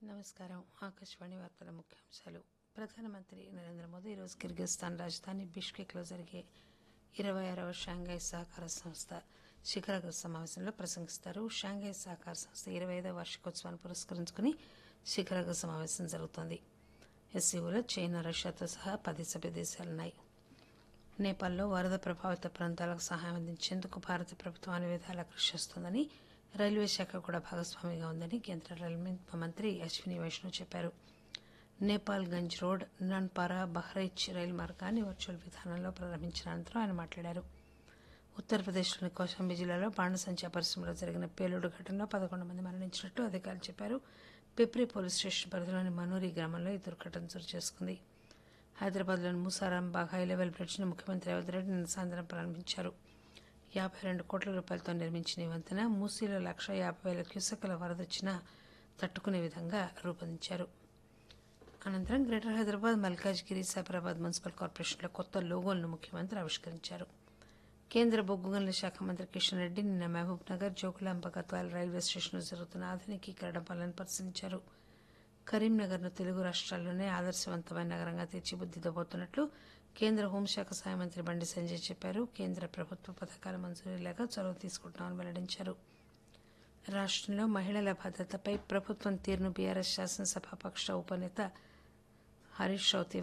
నమస్కారం ఆకాశవాణి వార్తల ముఖ్యాంశాలు ప్రధానమంత్రి నరేంద్ర మోదీ ఈరోజు కిర్గిస్థాన్ రాజధాని బిష్కెక్లో జరిగే ఇరవై ఆరవ షాంఘై సహకార సంస్థ శిఖరాగ్ర సమావేశంలో ప్రసంగిస్తారు షాంఘై సహకార సంస్థ ఇరవై ఐదవ వార్షికోత్సవాన్ని పురస్కరించుకుని శిఖరాగ్ర సమావేశం జరుగుతోంది ఎస్సీఓలో చైనా రష్యాతో సహా పది సభ్య దేశాలున్నాయి నేపాల్లో వరద ప్రభావిత ప్రాంతాలకు సహాయం అందించేందుకు భారత ప్రభుత్వం అన్ని విధాలా కృషి చేస్తోందని రైల్వే శాఖ కూడా భాగస్వామిగా ఉందని కేంద్ర రైల్వే మంత్రి అశ్విని వైష్ణవ్ చెప్పారు నేపాల్ గంజ్ రోడ్ నన్పారా బహ్రైచ్ రైలు మార్గాన్ని వర్చువల్ విధానంలో ప్రారంభించిన అనంతరం ఆయన మాట్లాడారు ఉత్తరప్రదేశ్లోని కౌశాంబి జిల్లాలో బాణసంచా పరిశ్రమలో జరిగిన పేలుడు ఘటనలో పదకొండు మంది మరణించినట్లు అధికారులు చెప్పారు పిప్రి పోలీస్ స్టేషన్ పరిధిలోని మనూరి గ్రామంలో ఈ దుర్ఘటన చోటు చేసుకుంది హైదరాబాద్లోని మూసారాంబాగ్ హై లెవెల్ బ్రిడ్జ్ను ముఖ్యమంత్రి రేవంత్ రెడ్డి నిన్న సాయంత్రం ప్రారంభించారు యాభై రెండు కోట్ల రూపాయలతో నిర్మించిన ఈ వంతెన మూసీలో లక్ష యాభై వేల క్యూసెక్ల వరదొచ్చినా తట్టుకునే విధంగా రూపొందించారు అనంతరం గ్రేటర్ హైదరాబాద్ మల్కాజ్గిరి సైబరాబాద్ మున్సిపల్ కార్పొరేషన్ల కొత్త లోగోలను ముఖ్యమంత్రి ఆవిష్కరించారు కేంద్ర బొగ్గు గనుల శాఖ మంత్రి కిషన్ రెడ్డి నిన్న మహబూబ్ నగర్ జోగులాంబ గద్వాల రైల్వే స్టేషన్లో జరుగుతున్న ఆధునికీకరణ పనులను పరిశీలించారు కరీంనగర్ను తెలుగు రాష్ట్రాల్లోనే ఆదర్శవంతమైన నగరంగా తీర్చిదిద్దబోతున్నట్లు కేంద్ర హోంశాఖ సహాయ మంత్రి బండి సంజయ్ చెప్పారు కేంద్ర ప్రభుత్వ పథకాల మంజూరీలాగా చొరవ తీసుకుంటున్నామని వెల్లడించారు రాష్ట్రంలో మహిళల భద్రతపై ప్రభుత్వం తీరును బీఆర్ఎస్ శాసనసభాపక్ష ఉపనేత హరీష్ రావు